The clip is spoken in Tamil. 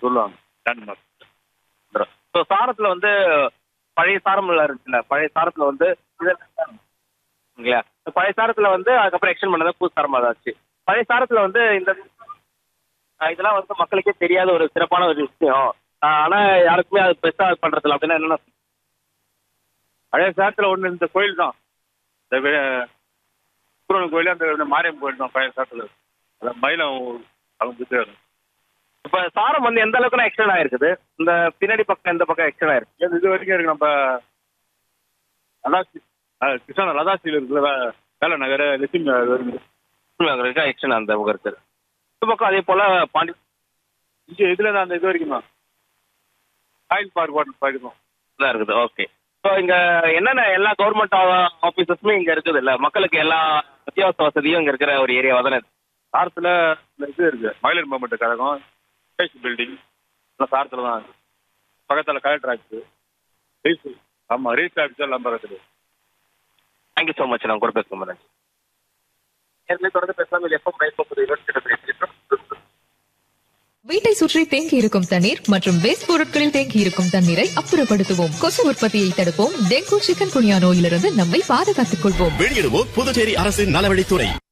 சொல்லுவாங்க லேண்ட்மார்க் ஸோ சாரத்துல வந்து பழைய சாரம் இருக்குல்ல பழைய சாரத்துல வந்து இதெல்லாம் இல்லையா பழைய சாரத்துல வந்து அதுக்கப்புறம் எக்ஸ்டெண்ட் பண்ணதான் புது சாரமா ஆச்சு பழைய சாரத்துல வந்து இந்த ஆஹ் இதெல்லாம் வந்து மக்களுக்கே தெரியாத ஒரு சிறப்பான ஒரு விஷயம் ஆஹ் ஆனா யாருக்குமே அது பெருசா பண்றதில்ல அப்படின்னா என்னன்னா பழைய சாரத்தில் ஒன்று இந்த கோயில் தான் இந்த வே- சூரன் கோயில் அந்த இந்த மாரியம்மன் கோயில் தான் பழைய சாரத்தில் அதான் மயிலம் அவங்க இது இப்ப சாரம் வந்து எந்த அளவுக்கு எக்ஸ்டெண்ட் ஆயிருக்குது இந்த பின்னாடி பக்கம் எந்த பக்கம் எக்ஸ்டெண்ட் ஆயிருக்கு இது இது வரைக்கும் இருக்கு நம்ம லதாசி அஹ் கிருஷ்ணா லதாசியில் இருக்குல்ல வே- வேலை நகர் லட்சுமி நகர் வரைக்கும் எக்ஸ்டெண்ட் அந்த பக்கம் இருக்குது இந்த பக்கம் அதே போல பாண்டி இங்கே இதில் தான் அந்த இது வரைக்கும் தான் ஆயில் பார்க் வாட்டர் போயிருக்கோம் தான் இருக்குது ஓகே ஸோ இங்க என்னென்ன எல்லா கவர்மெண்ட் ஆஃபீஸஸுமே இங்க இருக்குது இல்ல மக்களுக்கு எல்லா அத்தியாவசிய வசதியும் இங்க இருக்கிற ஒரு ஏரியாவா தானே இருக்கு. சாரத்தில் இந்த இது இருக்கு மயிலர் மாவட்ட கழகம் ஸ்பேஸ் பில்டிங் எல்லாம் சாரத்தில் தான் இருக்கு பக்கத்தில் கலெக்டர் ஆஃபீஸு ரீஸ் ஆமாம் ரீஸ் ஆஃபீஸ் எல்லாம் இருக்குது தேங்க்யூ ஸோ மச் நான் கூட பேச ரொம்ப நன்றி ஏற்கனவே தொடர்ந்து பேசாமல் எப்போ பிரைஸ் போகுது இருபத்தி வீட்டை சுற்றி தேங்கி இருக்கும் தண்ணீர் மற்றும் வேஸ்ட் பொருட்களில் தேங்கி இருக்கும் தண்ணீரை அப்புறப்படுத்துவோம் கொசு உற்பத்தியை தடுப்போம் டெங்கு சிக்கன் குனியா நோயிலிருந்து நம்மை பாதுகாத்துக் கொள்வோம் வெளியிடுவோர் புதுச்சேரி அரசின் நலவழித்துறை